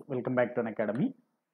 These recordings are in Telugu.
welcome back to an academy.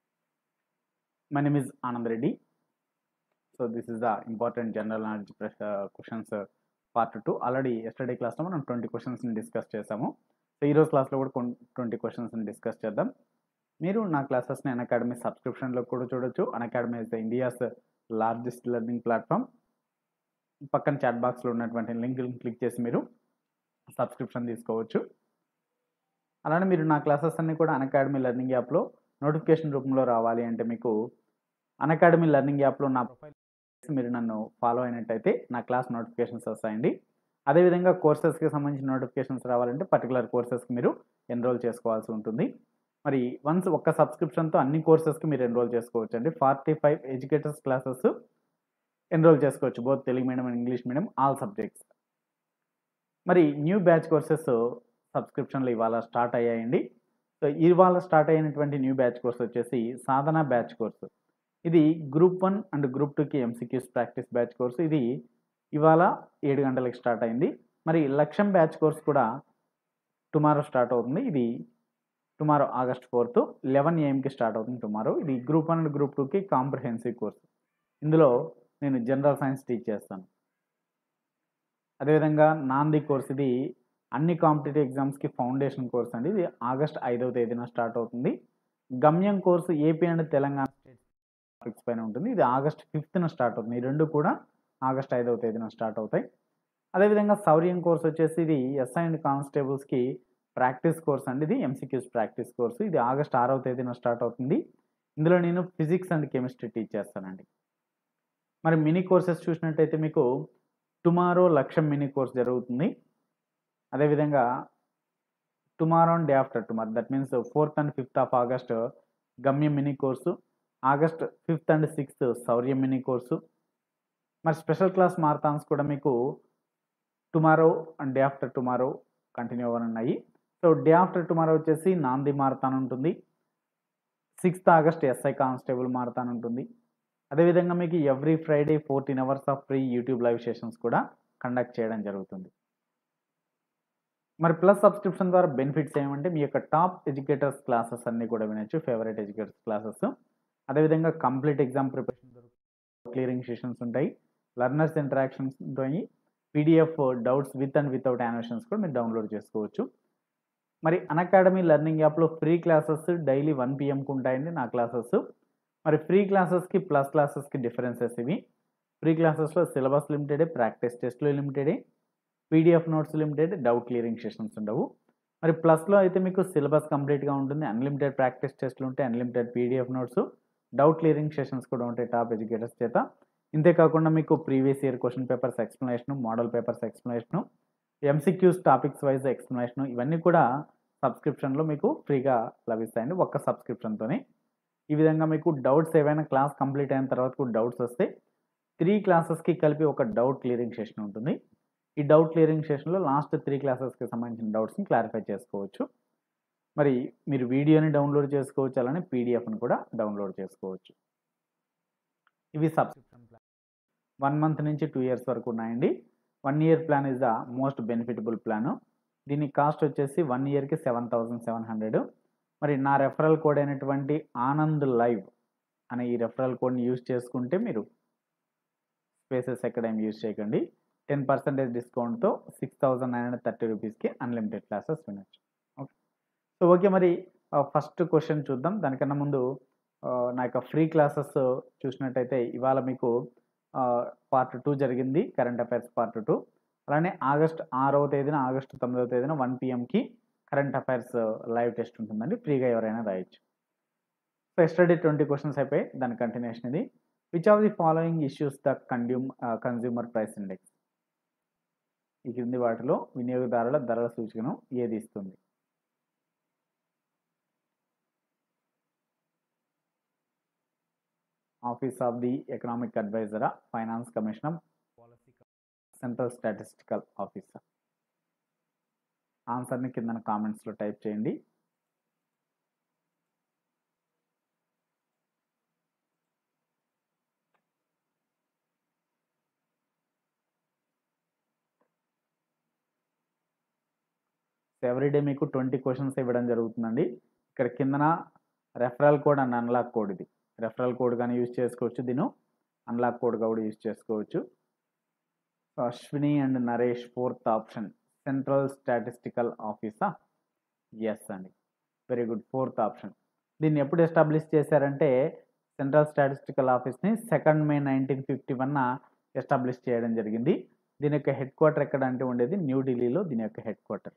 My name is Anand Reddy. So this is the important general knowledge press- uh, questions uh, part two already yesterday క్లాస్లో మనం ట్వంటీ క్వశ్చన్స్ని డిస్కస్ చేసాము సో ఈరోజు క్లాస్లో కూడా ట్వంటీ క్వశ్చన్స్ని డిస్కస్ చేద్దాం మీరు నా క్లాసెస్ని అన్ అకాడమీ సబ్స్క్రిప్షన్లో కూడా చూడొచ్చు Unacademy is the India's largest learning platform పక్కన చాట్ బాక్స్లో ఉన్నటువంటి లింక్ క్లిక్ చేసి మీరు సబ్స్క్రిప్షన్ తీసుకోవచ్చు అలానే మీరు నా క్లాసెస్ అన్ని కూడా అకాడమీ లెర్నింగ్ యాప్లో నోటిఫికేషన్ రూపంలో రావాలి అంటే మీకు అకాడమీ లెర్నింగ్ యాప్లో నా ప్రొఫైల్ మీరు నన్ను ఫాలో అయినట్టయితే నా క్లాస్ నోటిఫికేషన్స్ వస్తాయండి అదేవిధంగా కోర్సెస్కి సంబంధించిన నోటిఫికేషన్స్ రావాలంటే పర్టికులర్ కోర్సెస్కి మీరు ఎన్రోల్ చేసుకోవాల్సి ఉంటుంది మరి వన్స్ ఒక్క సబ్స్క్రిప్షన్తో అన్ని కోర్సెస్కి మీరు ఎన్రోల్ చేసుకోవచ్చు అండి forty five educators classes enroll చేసుకోవచ్చు both Telugu medium and English medium all subjects మరి న్యూ బ్యాచ్ కోర్సెస్ సబ్స్క్రిప్షన్లు ఇవాళ స్టార్ట్ అయ్యాయండి సో ఇవాళ స్టార్ట్ అయినటువంటి న్యూ బ్యాచ్ కోర్స్ వచ్చేసి సాధన బ్యాచ్ కోర్సు ఇది గ్రూప్ వన్ అండ్ గ్రూప్ టూకి ఎంసీక్యూస్ ప్రాక్టీస్ బ్యాచ్ కోర్సు ఇది ఇవాళ ఏడు గంటలకు స్టార్ట్ అయింది మరి లక్ష్యం బ్యాచ్ కోర్స్ కూడా టుమారో స్టార్ట్ అవుతుంది ఇది టుమారో ఆగస్ట్ ఫోర్త్ లెవెన్ ఏఎంకి స్టార్ట్ అవుతుంది టుమారో ఇది గ్రూప్ వన్ అండ్ గ్రూప్ టూకి కాంప్రహెన్సివ్ కోర్స్ ఇందులో నేను జనరల్ సైన్స్ టీచ్ చేస్తాను అదేవిధంగా నాంది కోర్స్ ఇది అన్ని కాంపిటేటివ్ ఎగ్జామ్స్కి ఫౌండేషన్ కోర్స్ అండి ఇది ఆగస్ట్ ఐదవ తేదీన స్టార్ట్ అవుతుంది Gamyam course AP and Telangana state topics పైన ఉంటుంది ఇది ఆగస్ట్ ఫిఫ్త్న స్టార్ట్ అవుతుంది ఈ రెండు కూడా ఆగస్ట్ ఐదవ తేదీన స్టార్ట్ అవుతాయి అదేవిధంగా సౌర్యం కోర్స్ వచ్చేసి ఇది ఎస్ఐ అండ్ కానిస్టేబుల్స్కి ప్రాక్టీస్ కోర్స్ అండి ఇది ఎంసీక్యూస్ ప్రాక్టీస్ కోర్సు ఇది ఆగస్ట్ ఆరవ తేదీన స్టార్ట్ అవుతుంది ఇందులో నేను ఫిజిక్స్ అండ్ కెమిస్ట్రీ టీచ్ చేస్తానండి మరి మినీ కోర్సెస్ చూసినట్టయితే మీకు టుమారో లక్ష్యం మినీ కోర్స్ జరుగుతుంది అదేవిధంగా tomorrow and day after tomorrow that means fourth and fifth of August Gamyam mini course August fifth and sixth Shauryam mini course మరి స్పెషల్ క్లాస్ మారథాన్స్ కూడా మీకు tomorrow and day after tomorrow continue అవ్వనున్నాయి సో డే ఆఫ్టర్ టుమారో వచ్చేసి నాంది మారథాన్ ఉంటుంది sixth August SI constable marathon ఉంటుంది అదేవిధంగా మీకు every Friday fourteen hours of free YouTube live sessions కూడా కండక్ట్ చేయడం జరుగుతుంది మరి ప్లస్ సబ్స్క్రిప్షన్ ద్వారా బెనిఫిట్స్ ఏమంటే మీ యొక్క టాప్ ఎడ్యుకేటర్స్ క్లాసెస్ అన్నీ కూడా వినొచ్చు ఫేవరెట్ ఎడ్యుకేటర్స్ క్లాసెస్ అదేవిధంగా complete exam preparation clearing sessions ఉంటాయి లర్నర్స్ ఇంటరాక్షన్స్ ఉంటాయి PDF doubts with and without animations కూడా మీరు డౌన్లోడ్ చేసుకోవచ్చు మరి అకాడమీ లెర్నింగ్ యాప్లో ఫ్రీ క్లాసెస్ డైలీ వన్ పిఎంకి ఉంటాయండి నా క్లాసెస్ మరి ఫ్రీ క్లాసెస్కి ప్లస్ క్లాసెస్కి డిఫరెన్సెస్ ఇవి ఫ్రీ క్లాసెస్లో సిలబస్ లిమిటెడే ప్రాక్టీస్ టెస్ట్లు లిమిటెడే PDF notes limited doubt clearing sessions ఉండవు మరి ప్లస్లో అయితే మీకు సిలబస్ కంప్లీట్గా ఉంటుంది అన్లిమిటెడ్ ప్రాక్టీస్ టెస్ట్లు ఉంటాయి unlimited PDF notes doubt clearing sessions కూడా ఉంటాయి టాప్ ఎడ్యుకేటర్స్ చేత ఇంతేకాకుండా మీకు previous year question papers explanation model papers explanation MCQs topics wise explanation ఇవన్నీ కూడా సబ్స్క్రిప్షన్లో మీకు ఫ్రీగా లభిస్తాయండి ఒక్క సబ్స్క్రిప్షన్తోనే ఈ విధంగా మీకు డౌట్స్ ఏవైనా క్లాస్ కంప్లీట్ అయిన తర్వాత కూడా డౌట్స్ వస్తే త్రీ క్లాసెస్కి కలిపి ఒక డౌట్ క్లియరింగ్ సెషన్ ఉంటుంది ఈ డౌట్ క్లియరింగ్ సెషన్లో లాస్ట్ త్రీ క్లాసెస్కి సంబంధించిన డౌట్స్ని క్లారిఫై చేసుకోవచ్చు మరి మీరు వీడియోని డౌన్లోడ్ చేసుకోవచ్చు అలానే పీడిఎఫ్ని కూడా డౌన్లోడ్ చేసుకోవచ్చు ఇవి సబ్స్క్రిప్షన్ ప్లాన్ వన్ మంత్ నుంచి టూ ఇయర్స్ వరకు ఉన్నాయండి one year plan is the most benefitable plan దీని కాస్ట్ వచ్చేసి వన్ ఇయర్కి సెవెన్ థౌజండ్ సెవెన్ హండ్రెడ్ మరి నా రెఫరల్ కోడ్ అయినటువంటి ఆనంద్ లైవ్ అనే ఈ రెఫరల్ కోడ్ని యూజ్ చేసుకుంటే మీరు స్పేసెస్ ఎక్కడ ఏం యూజ్ చేయకండి టెన్ పర్సెంటేజ్ డిస్కౌంట్తో six thousand nine hundred thirty రూపీస్కి అన్లిమిటెడ్ క్లాసెస్ వినొచ్చు ఓకే సో ఓకే మరి ఫస్ట్ క్వశ్చన్ చూద్దాం దానికన్నా ముందు ఆ, నా యొక్క ఫ్రీ క్లాసెస్ చూసినట్టయితే ఇవాళ మీకు పార్ట్ టూ జరిగింది కరెంట్ అఫైర్స్ పార్ట్ టూ అలానే ఆగస్ట్ ఆరవ తేదీన ఆగస్టు తొమ్మిదవ తేదీన వన్ పిఎంకి కరెంట్ అఫైర్స్ లైవ్ టెస్ట్ ఉంటుందండి ఫ్రీగా ఎవరైనా రాయొచ్చు సో ఎస్టర్డే ట్వంటీ క్వశ్చన్స్ అయిపోయి దాని కంటిన్యూషన్ ఇది which of the following issues the consume consumer price index ఈ క్రింది వాటిలో వినియోగదారుల ధరల సూచికను ఏది ఇస్తుంది ఆఫీస్ ఆఫ్ ది ఎకనామిక్ అడ్వైజరా finance commissioner policy central statistical officer ఆన్సర్ని కింద కామెంట్స్లో టైప్ చేయండి ఎవ్రీడే మీకు ట్వంటీ క్వశ్చన్స్ ఇవ్వడం జరుగుతుందండి ఇక్కడ కిందన referral code and unlock code ఇది రెఫరల్ కోడ్ కానీ యూజ్ చేసుకోవచ్చు దీని అన్లాక్ కోడ్ కూడా యూజ్ చేసుకోవచ్చు so Ashwini and Naresh fourth option central statistical ఆఫీసా ఎస్ అండి వెరీ గుడ్ ఫోర్త్ ఆప్షన్ దీన్ని ఎప్పుడు ఎస్టాబ్లిష్ చేశారంటే సెంట్రల్ స్టాటిస్టికల్ ఆఫీస్ని సెకండ్ మే నైన్టీన్ ఫిఫ్టీ వన్న ఎస్టాబ్లిష్ చేయడం జరిగింది దీని యొక్క హెడ్ క్వార్టర్ ఎక్కడ అంటే ఉండేది న్యూఢిల్లీలో దీని యొక్క headquarter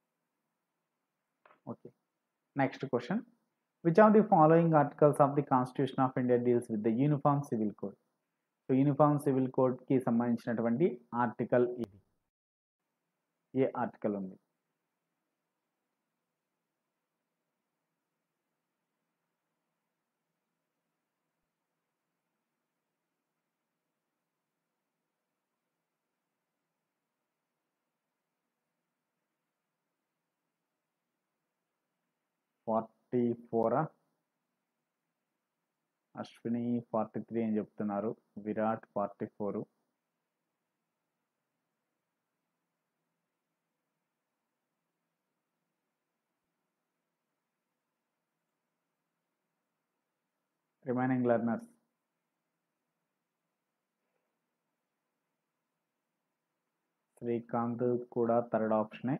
okay next question which of the following articles of the constitution of India deals with the uniform civil code so uniform civil కోడ్కి సంబంధించినటువంటి ఆర్టికల్ ఇది ఏ ఆర్టికల్ ఉంది ఫార్టీ ఫోరా అశ్విని ఫార్టీ త్రీ అని చెప్తున్నారు Virat forty four remaining learners Srikanth కూడా థర్డ్ ఆప్షనే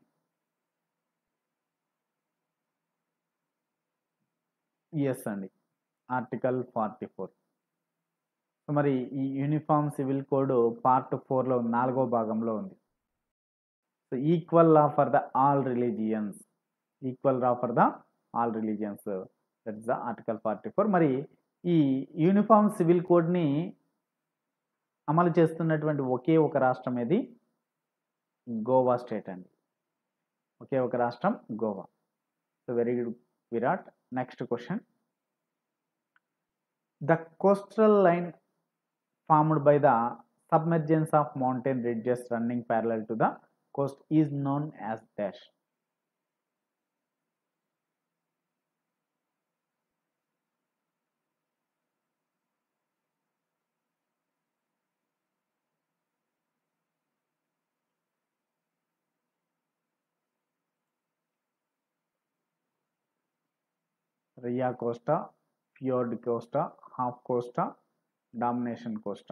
ఎస్ అండి ఆర్టికల్ ఫార్టీ ఫోర్ సో మరి ఈ యూనిఫామ్ సివిల్ కోడ్ పార్ట్ ఫోర్లో నాలుగో భాగంలో ఉంది so equal law for the all religions equal law for the all religions that is the article forty four మరి ఈ యూనిఫామ్ సివిల్ కోడ్ని అమలు చేస్తున్నటువంటి ఒకే ఒక రాష్ట్రం ఏది గోవా స్టేట్ అండి ఒకే ఒక రాష్ట్రం Goa so very good Virat next question the coastal line formed by the submergence of mountain ridges running parallel to the coast is known as dash ria కోస్టా ఫ్యోర్డ్ కోస్టా హాఫ్ కోస్టా డామినేషన్ కోస్టా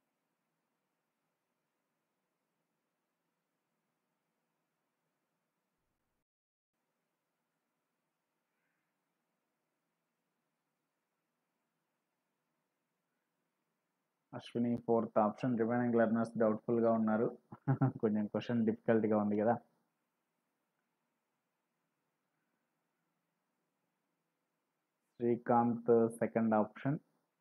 Ashwini fourth option remaining learners డౌట్ఫుల్గా ఉన్నారు కొంచెం క్వశ్చన్ డిఫికల్ట్గా ఉంది కదా Srikanth second option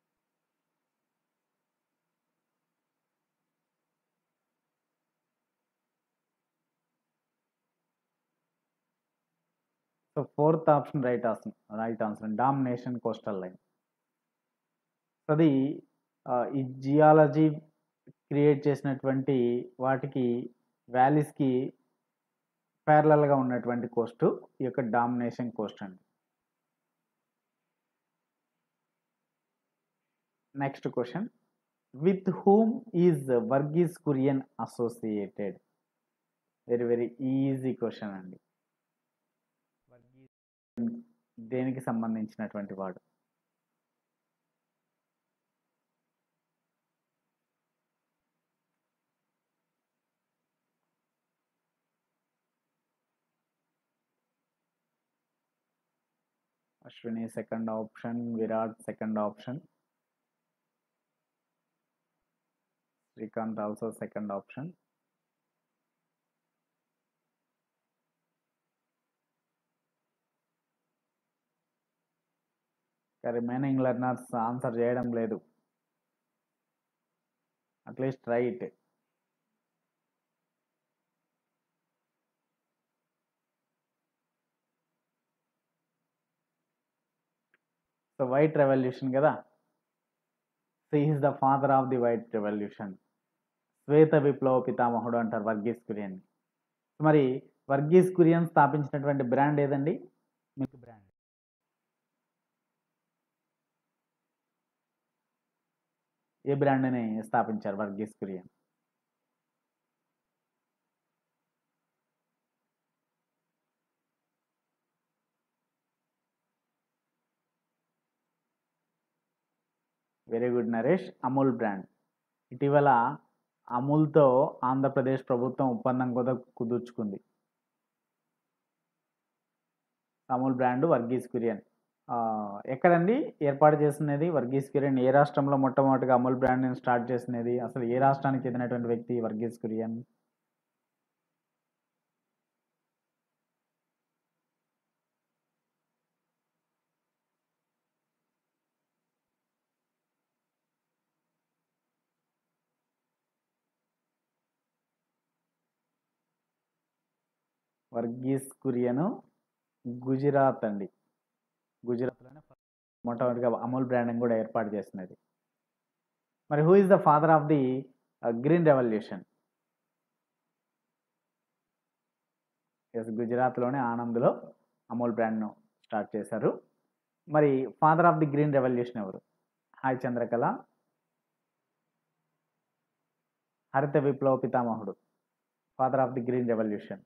so fourth option right option right answer domination coastal line అది ఆ, ఈ జియాలజీ క్రియేట్ చేసినటువంటి వాటికి వ్యాలీస్కి ప్యారలల్గా ఉన్నటువంటి కోస్ట్ ఈ యొక్క డామినేషన్ కోస్ట్ అండి next question with whom is Verghese Kurien associated very very easy question అండి దేనికి సంబంధించినటువంటి వాడు Ashwini second option Virat second option Srikanth also second option remaining learners answer చేయడం లేదు at least right so white revolution కదా so is the father of the white revolution శ్వేత విప్లవ పితామహుడు అంటారు వర్గీస్ కురియన్ మరి వర్గీస్ కురియన్ స్థాపించినటువంటి బ్రాండ్ ఏదండి మిల్క్ బ్రాండ్ ఏ బ్రాండ్ని స్థాపించారు Verghese Kurian very good Naresh Amul brand ఇటీవల అమూల్తో ఆంధ్రప్రదేశ్ ప్రభుత్వం ఒప్పందం కూడా కుదుర్చుకుంది అమూల్ బ్రాండ్ వర్గీస్ కురియన్ ఆ, ఎక్కడండి ఏర్పాటు చేసినది వర్గీస్ కురియన్ ఏ రాష్ట్రంలో మొట్టమొదటిగా అమూల్ బ్రాండ్ని స్టార్ట్ చేసినది అసలు ఏ రాష్ట్రానికి చెందినటువంటి వ్యక్తి వర్గీస్ కురియన్ వర్గీస్ కురియన్ గుజరాత్ అండి గుజరాత్లోనే మొట్టమొదటిగా అమూల్ బ్రాండింగ్ కూడా ఏర్పాటు చేసినది మరి who is the father of the green revolution yes గుజరాత్లోనే ఆనంద్లో అమూల్ బ్రాండ్ను స్టార్ట్ చేశారు మరి father of the green revolution ఎవరు హాయ్ చంద్రకళ హరిత విప్లవ పితామహుడు father of the green revolution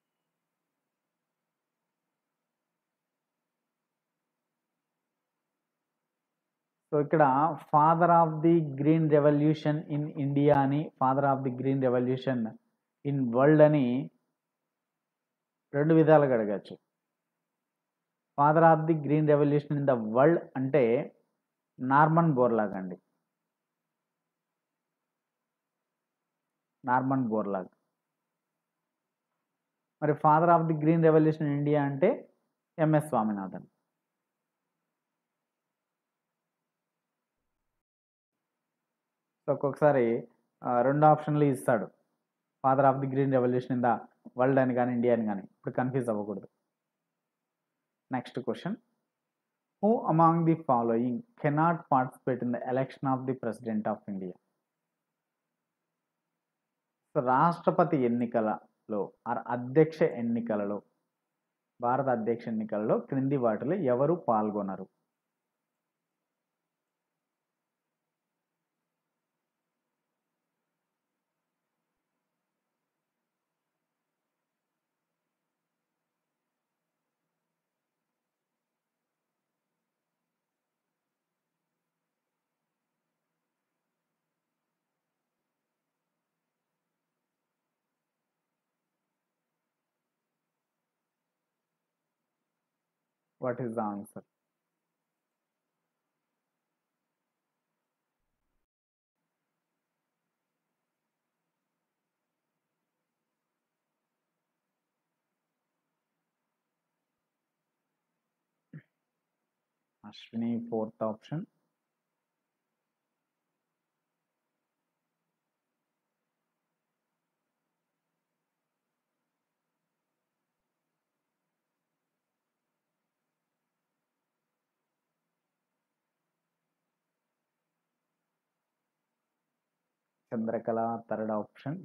so ఇక్కడ father of the green revolution in India అని father of the green revolution in world అని రెండు విధాలుగా అడగచ్చు father of the green revolution in the world అంటే నార్మన్ బోర్లాగ్ అండి నార్మన్ బోర్లాగ్ మరి father of the green revolution in India అంటే ఎంఎస్ స్వామినాథన్ సో ఒక్కొక్కసారి ఆ, రెండు ఆప్షన్లు ఇస్తాడు father of the green revolution in the world అని కానీ ఇండియా అని కానీ ఇప్పుడు కన్ఫ్యూజ్ అవ్వకూడదు next question who among the following cannot participate in the election of the president of India so రాష్ట్రపతి ఎన్నికలలో ఆర్ అధ్యక్ష ఎన్నికలలో భారత అధ్యక్ష ఎన్నికలలో క్రింది వాటిలో ఎవరు పాల్గొనరు what is the answer Ashwini fourth option Chandrakala third option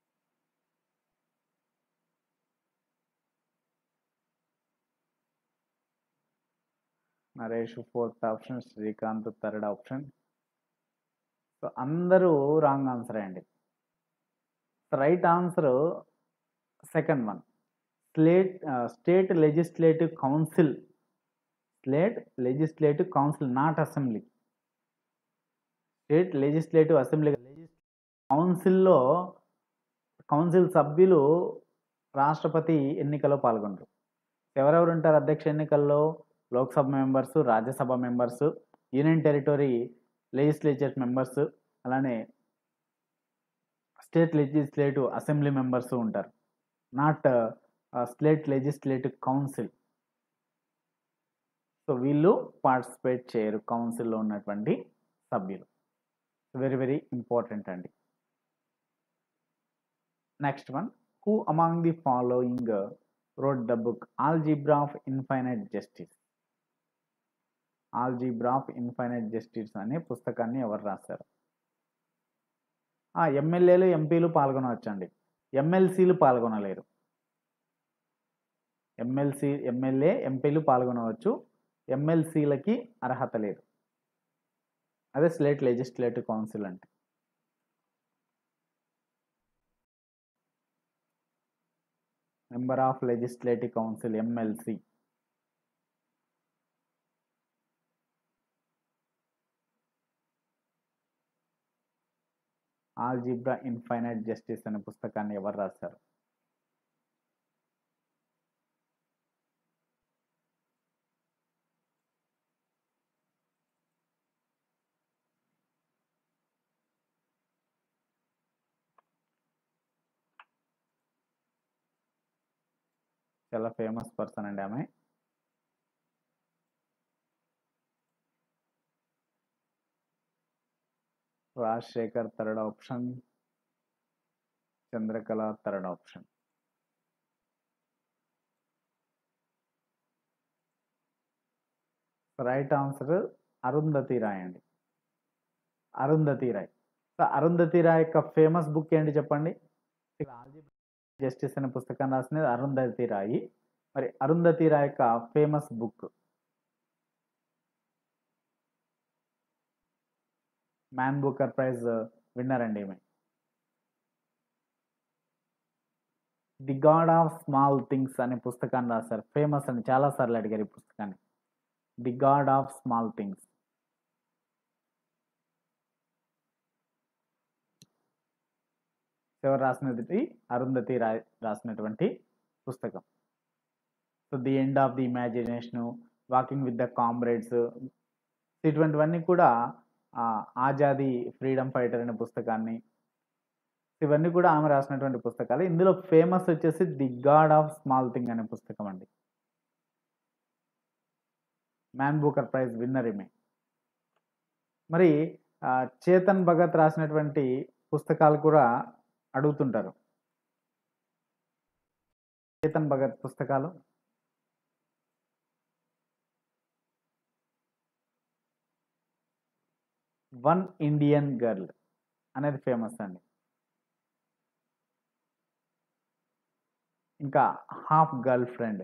Naresh fourth option Srikanth third option so అందరూ రాంగ్ ఆన్సర్ అండి right answer second one slate state legislative council state legislative council not assembly state legislative assembly కౌన్సిల్లో కౌన్సిల్ సభ్యులు రాష్ట్రపతి ఎన్నికలో పాల్గొనరు ఎవరెవరు ఉంటారు అధ్యక్ష ఎన్నికల్లో Lok Sabha members Rajya Sabha members union territory legislature members అలానే స్టేట్ లెజిస్లేటివ్ అసెంబ్లీ మెంబర్స్ ఉంటారు not state legislative council so వీళ్ళు పార్టిసిపేట్ చేయరు కౌన్సిల్లో ఉన్నటువంటి సభ్యులు వెరీ వెరీ ఇంపార్టెంట్ అండి next one who among the following wrote the book algebra of infinite justice algebra of infinite justice అనే పుస్తకాన్ని ఎవరు రాశారు ఎమ్మెల్యేలు ఎంపీలు పాల్గొనవచ్చండి ఎమ్మెల్సీలు పాల్గొనలేరు ఎమ్మెల్సీ ఎమ్మెల్యే ఎంపీలు పాల్గొనవచ్చు ఎమ్మెల్సీలకి అర్హత లేదు అదే స్టేట్ లెజిస్లేటివ్ కౌన్సిల్ అంటే member of legislative council MLC algebra infinite justice అనే పుస్తకాన్ని ఎవరు రాశారు చాలా ఫేమస్ పర్సన్ అండి ఆమె Rajasekhar third option Chandrakala third option right answer Arundhati Roy అండి అరుంధతి రాయ్ సో అరుంధతి రాయ్ యొక్క ఫేమస్ బుక్ ఏంటి చెప్పండి జస్టిస్ అనే పుస్తకాన్ని రాసినది అరుంధతి రాయి మరి అరుంధతి రాయ్ యొక్క famous book man booker prize winner అండి ఈమె the god of small things అనే పుస్తకాన్ని రాశారు ఫేమస్ అని చాలా సార్లు అడిగారు ఈ పుస్తకాన్ని the god of small things ఎవరు రాసినది అరుంధతి రా రాసినటువంటి పుస్తకం so the end of the imagination walking with the comrades ఇటువంటివన్నీ కూడా ఆ, ఆజాదీ ఫ్రీడమ్ ఫైటర్ అనే పుస్తకాన్ని ఇవన్నీ కూడా ఆమె రాసినటువంటి పుస్తకాలు ఇందులో ఫేమస్ వచ్చేసి the god of small thing అనే పుస్తకం అండి మ్యాన్ బూకర్ ప్రైజ్ విన్నర్ ఈమె మరి ఆ, చేతన్ భగత్ రాసినటువంటి పుస్తకాలు కూడా అడుగుతుంటారు చేతన్ భగత్ పుస్తకాలు వన్ ఇండియన్ గర్ల్ అనేది ఫేమస్ అండి ఇంకా half girlfriend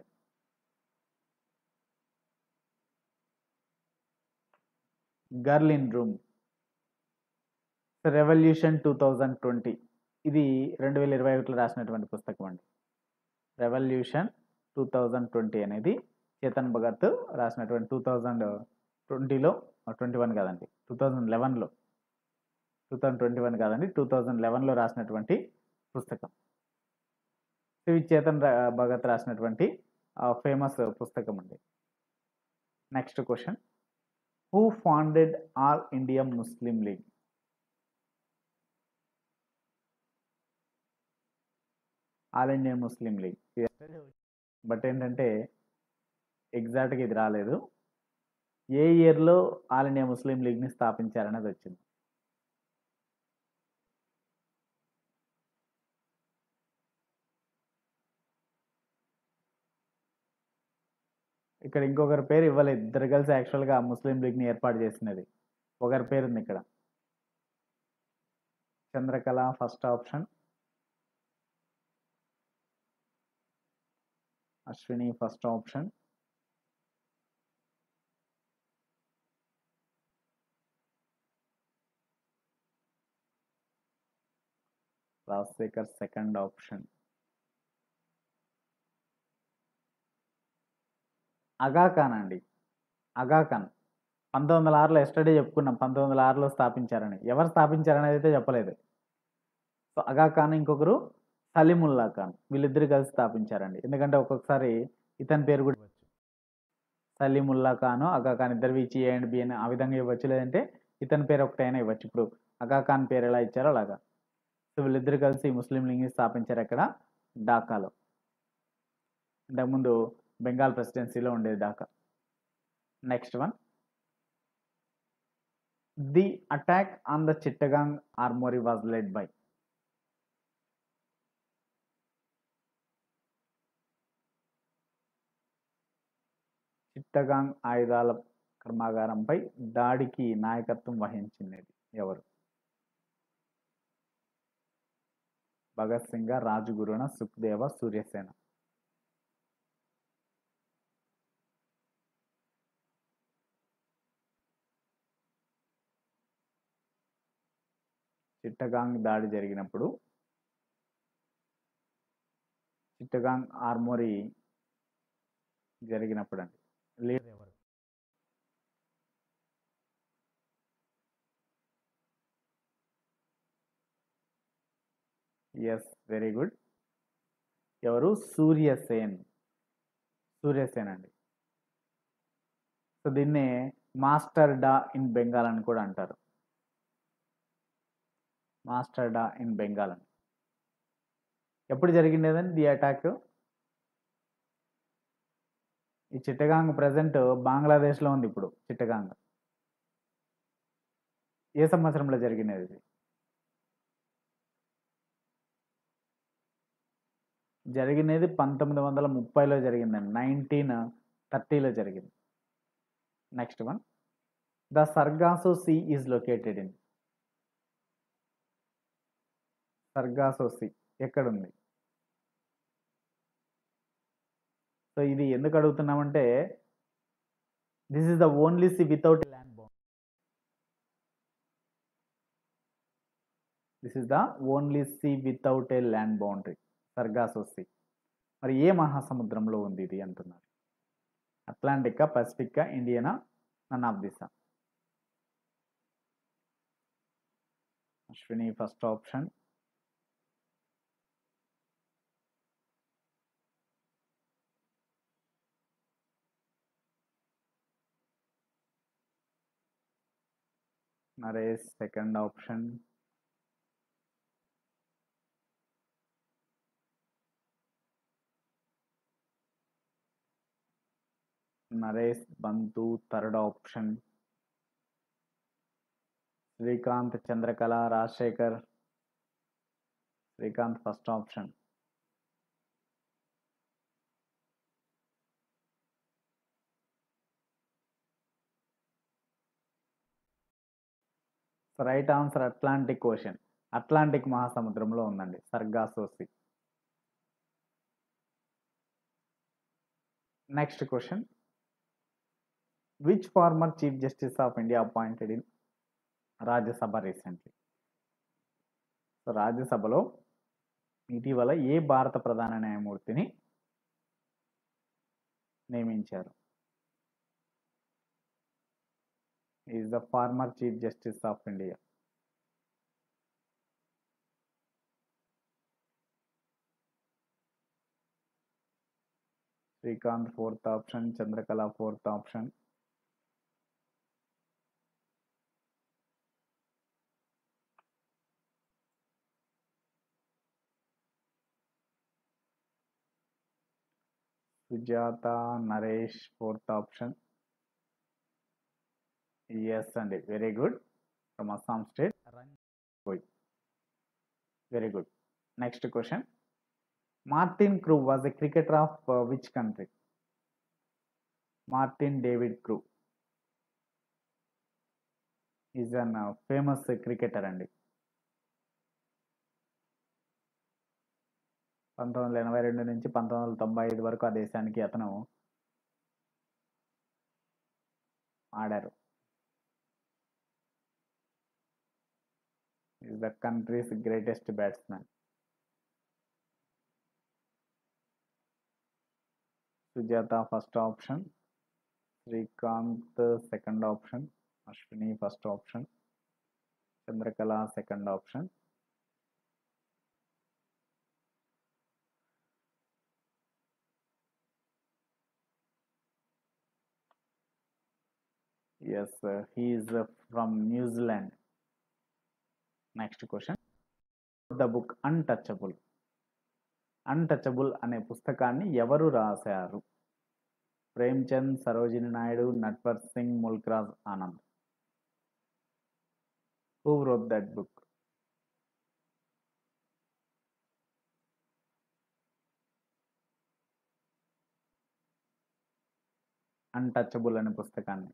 girl in room revolution two thousand twenty ఇది రెండు వేల ఇరవై ఒకటిలో రాసినటువంటి పుస్తకం అండి రెవల్యూషన్ టూ థౌజండ్ ట్వంటీ అనేది చేతన్ భగత్ రాసినటువంటి టూ థౌజండ్ ట్వంటీలో ట్వంటీ వన్ కాదండి టూ థౌజండ్ లెవెన్లో టూ థౌజండ్ ట్వంటీ వన్ కాదండి టూ థౌజండ్ లెవెన్లో రాసినటువంటి పుస్తకం ఇవి చేతన్ రా- భగత్ రాసినటువంటి ఫేమస్ పుస్తకం అండి next question who founded all India Muslim League all Indian Muslim League but ఏంటంటే ఎగ్జాక్ట్గా ఇది రాలేదు ఏ ఇయర్లో ఆల్ ఇండియా ముస్లిం లీగ్ని స్థాపించారనేది వచ్చింది ఇక్కడ ఇంకొకరి పేరు ఇవ్వలేదు ఇద్దరు కలిసి యాక్చువల్గా ముస్లిం లీగ్ని ఏర్పాటు చేసినది ఒకరి పేరు ఉంది ఇక్కడ Chandrakala first option Ashwini first option Rajasekhar second option Aga Khan అండి అగాఖాన్ పంతొమ్మిది వందల ఆరులో ఎస్టర్డే చెప్పుకున్నాం పంతొమ్మిది వందల ఆరులో స్థాపించారని ఎవరు స్థాపించారనేది అయితే చెప్పలేదు సో అగాఖాన్ ఇంకొకరు సలీముల్లా ఖాన్ వీళ్ళిద్దరు కలిసి స్థాపించారండి ఎందుకంటే ఒక్కొక్కసారి ఇతని పేరు కూడా ఇవ్వచ్చు సలీముల్లా ఖాన్ అగా ఖాన్ ఇద్దరు ఇచ్చి ఏ అండ్ బి అని ఆ విధంగా ఇవ్వచ్చు లేదంటే ఇతని పేరు ఒకటైనా ఇవ్వచ్చు ఇప్పుడు అగా ఖాన్ పేరు ఎలా ఇచ్చారో అలాగా సో వీళ్ళిద్దరు కలిసి ముస్లిం లీగ్ని స్థాపించారు అక్కడ ఢాకాలో ఇంతకుముందు బెంగాల్ ప్రెసిడెన్సీలో ఉండేది Dhaka next one the attack on the Chittagong armoury was led by Chittagong ఆయుధాల కర్మాగారంపై దాడికి నాయకత్వం వహించినది ఎవరు భగత్ సింగ్ రాజుగురున సుఖ్దేవ సూర్యసేన చిట్టగాంగ్ దాడి జరిగినప్పుడు చిట్టగాంగ్ ఆర్మోరీ జరిగినప్పుడు అండి లీడర్ ఎవరు ఎస్ వెరీ గుడ్ ఎవరు సూర్యసేన్ సూర్యసేన్ అండి సో దీన్నే మాస్టర్ డా ఇన్ బెంగాల్ అని కూడా అంటారు మాస్టర్ డా ఇన్ బెంగాల్ అని ఎప్పుడు జరిగిండేదండి ది అటాక్ ఈ చిట్టగాంగ్ ప్రజెంట్ బంగ్లాదేశ్లో ఉంది ఇప్పుడు చిట్టగాంగ్ ఏ సంవత్సరంలో జరిగినది ఇది జరిగినది పంతొమ్మిది వందల ముప్పైలో జరిగిందండి నైన్టీన్ థర్టీలో జరిగింది next one the Sargasso Sea is located in Sargasso Sea ఎక్కడుంది సో ఇది ఎందుకు అడుగుతున్నామంటే this is the only sea without land bound this is the only sea without a land boundary Sargasso Sea మరి ఏ మహాసముద్రంలో ఉంది ఇది అంటున్నారు అట్లాంటికా పసిఫిక్కా ఇండియనా none of this Ashwini first option Naresh second option Naresh Bantu third option Srikanth Chandrakala Rajasekhar Srikanth first option right answer Atlantic ocean Atlantic మహాసముద్రంలో ఉందండి Sargasso Sea next question which former chief justice of India appointed in Rajya Sabha recently so రాజ్యసభలో ఇటీవల ఏ భారత ప్రధాన న్యాయమూర్తిని నియమించారు is the former chief justice of India Srikanth fourth option Chandrakala fourth option Sujatha Naresh fourth option yes అండి very good from Assam state very good next question Martin Crowe was a cricketer of which country Martin David Crowe is an famous cricketer అండి పంతొమ్మిది వందల ఎనభై రెండు నుంచి పంతొమ్మిది వందల తొంభై ఐదు వరకు ఆ దేశానికి అతను ఆడారు is the country's greatest batsmen Sujatha first option Srikanth second option Ashwini first option Chandrakala second option yes he is from New Zealand next question the book untouchable untouchable అనే పుస్తకాన్ని ఎవరు రాశారు Premchand Sarojini Naidu Natwar Singh Mulk Raj Anand who wrote that book untouchable అనే పుస్తకాన్ని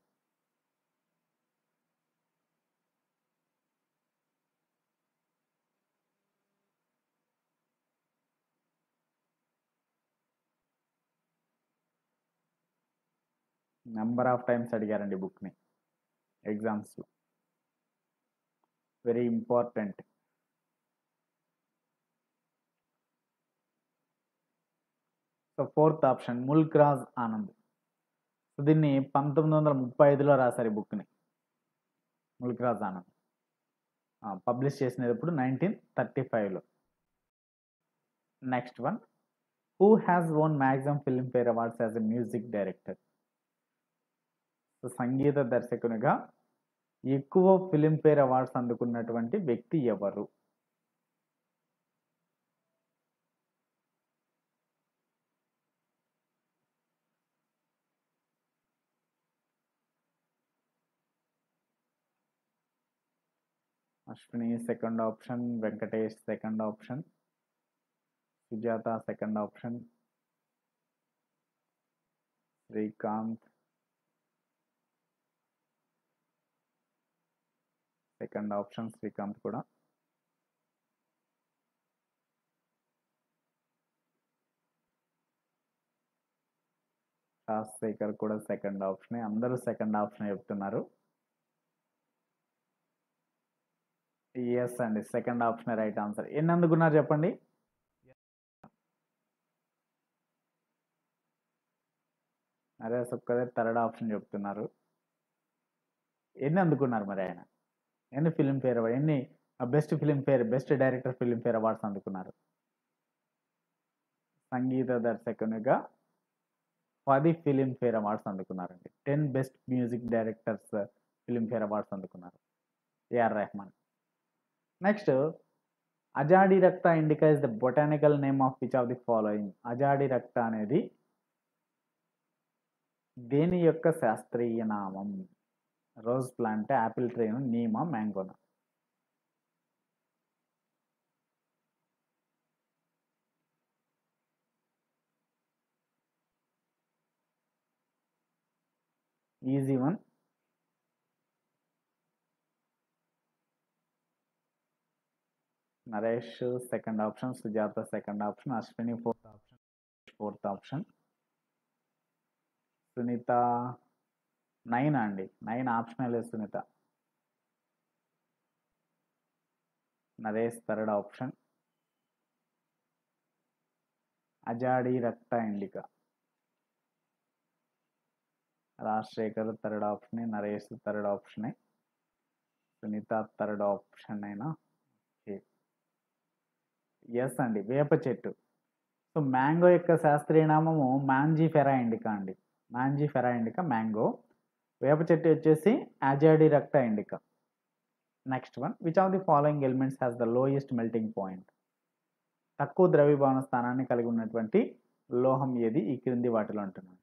నెంబర్ ఆఫ్ టైమ్స్ అడిగారండి బుక్ని ఎగ్జామ్స్లో very important so fourth option Mulk Raj Anand so దీన్ని పంతొమ్మిది వందల ముప్పై ఐదులో రాశారు ఈ బుక్ని ముల్క్ రాజ్ ఆనంద్ పబ్లిష్ చేసినప్పుడు నైన్టీన్ థర్టీ ఫైవ్లో next one who has won maximum Filmfare awards as a music director so సంగీత దర్శకునిగా ఎక్కువ ఫిల్మ్ఫేర్ అవార్డ్స్ అందుకున్నటువంటి వ్యక్తి ఎవరు Ashwini second option Venkatesh second option Sujatha second option Srikanth second option Srikanth కూడా రాజశేఖర్ కూడా సెకండ్ ఆప్షన్ అందరూ సెకండ్ ఆప్షన్ చెప్తున్నారు ఎస్ అండి సెకండ్ ఆప్షన్ రైట్ ఆన్సర్ ఎన్ని అందుకున్నారు చెప్పండి అరే ఒక్కదే థర్డ్ ఆప్షన్ చెప్తున్నారు ఎన్ని అందుకున్నారు మరి ఆయన ఎన్ని ఫిలింఫేర్ అవార్డ్ ఎన్ని best Filmfare best director Filmfare awards అందుకున్నారు సంగీత దర్శకునిగా పది ఫిలింఫేర్ అవార్డ్స్ అందుకున్నారండి ten best music directors Filmfare awards అందుకున్నారు A R Rahman next Azadirachta indica is the botanical name of which of the following Azadirachta అనేది దేని యొక్క శాస్త్రీయ నామం రోజ్ ప్లాంట్ యాపిల్ ట్రైన్ నీమా మ్యాంగోనా easy one Naresh second option Sujatha second option Ashwini fourth option fourth option Sunitha nine అండి nine optional Sunitha Naresh third option Azadirachta indica Rajasekhar third option Naresh third option Sunitha third option అయినా ఎస్ అండి వేప చెట్టు సో మ్యాంగో యొక్క శాస్త్రీయ నామము మాంజీ ఫెరా ఇండికా అండి మాంజీ ఫెరా ఇండికా మ్యాంగో వేప చెట్టు వచ్చేసి Azadirachta indica next one which of the following elements has the lowest melting point తక్కువ ద్రవీభవన స్థానాన్ని కలిగి ఉన్నటువంటి లోహం ఏది ఈ క్రింది వాటిలో అంటున్నాడు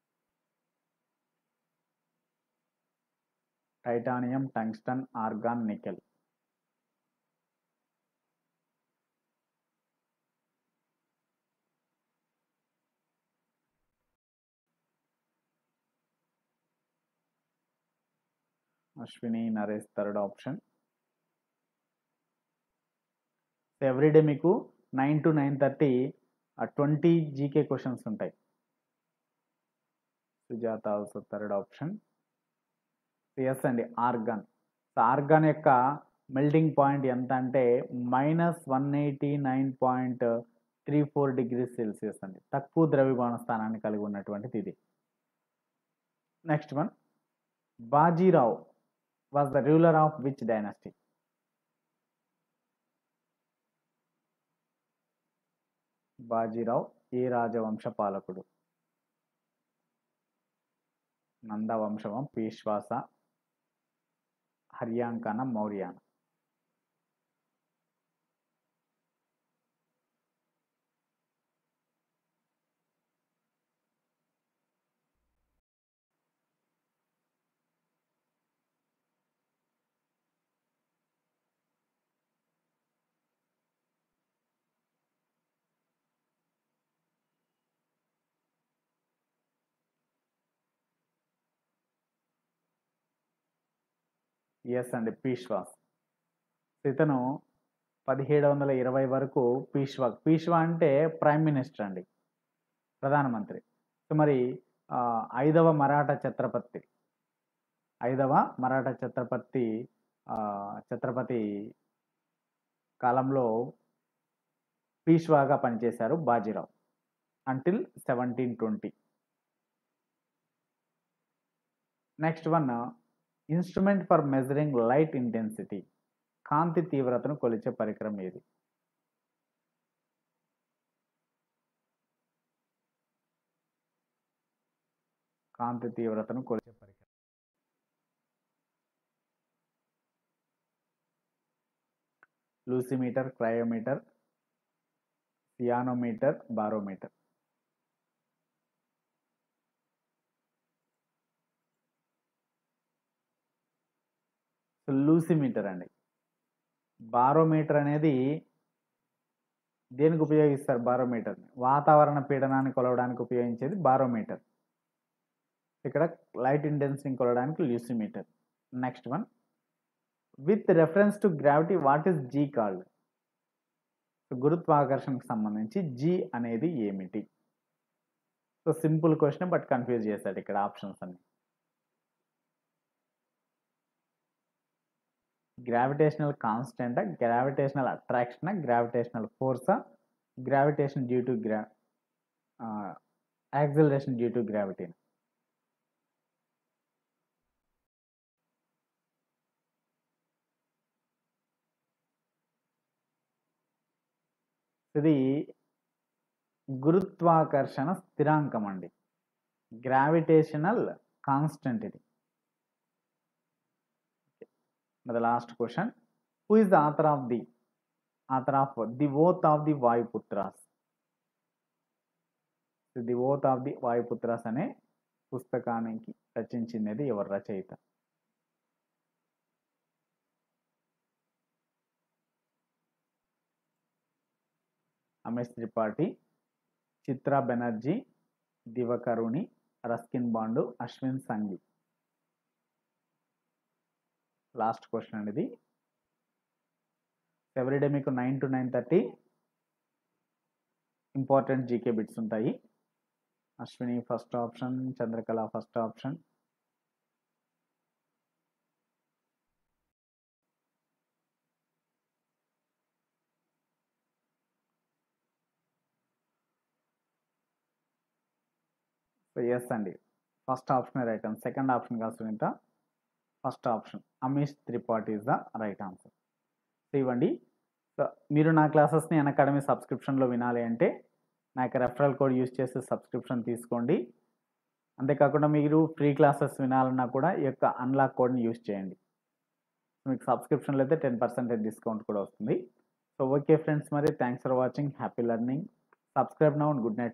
titanium tungsten argon nickel Ashwini Naresh third option everyday మీకు nine to nine thirty twenty GK questions ఉంటాయి Sujatha also third option yes అండి ఆర్గాన్ సో ఆర్గాన్ యొక్క మెల్టింగ్ పాయింట్ ఎంత అంటే minus one eighty nine point three four degree Celsius అండి తక్కువ ద్రవ్యభవన స్థానాన్ని కలిగి ఉన్నటువంటిది ఇది next one Bajirao was the ruler of which dynasty Bajirao ఏ రాజవంశ పాలకుడు నందవంశమా పీశ్వాస హర్యాంకన మౌర్యాన ఎస్ అండి పీష్వాస్ ఇతను పదిహేడు వందల ఇరవై వరకు పీష్వా పీష్వా అంటే ప్రైమ్ మినిస్టర్ అండి ప్రధానమంత్రి సో మరి ఆ, ఐదవ మరాఠా ఛత్రపతి ఐదవ మరాఠా ఛత్రపతి ఆ, ఛత్రపతి కాలంలో పీష్వాగా పనిచేశారు Bajirao until seventeen twenty next one instrument for measuring light intensity కాంతి తీవ్రతను కొలిచే పరికరం ఏది కాంతి తీవ్రతను కొలిచే పరికరం lucimeter cryometer cyanometer barometer so lucimeter అండి బారోమీటర్ అనేది దేనికి ఉపయోగిస్తారు బారోమీటర్ని వాతావరణ పీడనాన్ని కొలవడానికి ఉపయోగించేది బారోమీటర్ ఇక్కడ లైట్ ఇంటెన్సిటీని కొలవడానికి lucimeter next one with reference to gravity what is G called గురుత్వాకర్షణకు సంబంధించి జీ అనేది ఏమిటి so simple question but confuse చేశాడు ఇక్కడ ఆప్షన్స్ అన్ని gravitational constant gravitational attraction gravitational ఫోర్సా గ్రావిటేషన్ డ్యూ టు గ్రా యాక్సిలరేషన్ డ్యూ టు గ్రావిటీ ఇది గురుత్వాకర్షణ స్థిరాంకం అండి గ్రావిటేషనల్ కాన్స్టెంట్ ఇది the last question who is the author of the author of the oath of the vayuputras the oath of the Vayuputras అనే పుస్తకానికి రచించినది ఎవరు రచయిత Amish Tripathi Chitra Banerjee Divakaruni Ruskin Bond Ashwin Sanghi last question అండి ఇది ఎవ్రీడే మీకు nine to nine thirty important GK bits ఉంటాయి Ashwini first option Chandrakala first option so yes అండి first option right answer second option కాదు Sunitha first option Amish Tripathi is the right answer so ఇవ్వండి సో మీరు నా క్లాసెస్ని అన్ అకాడమీ సబ్స్క్రిప్షన్లో వినాలి అంటే నా యొక్క రెఫరల్ కోడ్ యూస్ చేసి సబ్స్క్రిప్షన్ తీసుకోండి అంతేకాకుండా మీరు ఫ్రీ క్లాసెస్ వినాలన్నా కూడా ఈ యొక్క అన్లాక్ కోడ్ని యూస్ చేయండి మీకు సబ్స్క్రిప్షన్లో అయితే టెన్ పర్సెంటేజ్ డిస్కౌంట్ కూడా వస్తుంది సో ఓకే ఫ్రెండ్స్ మరి thanks for watching happy learning subscribe now good night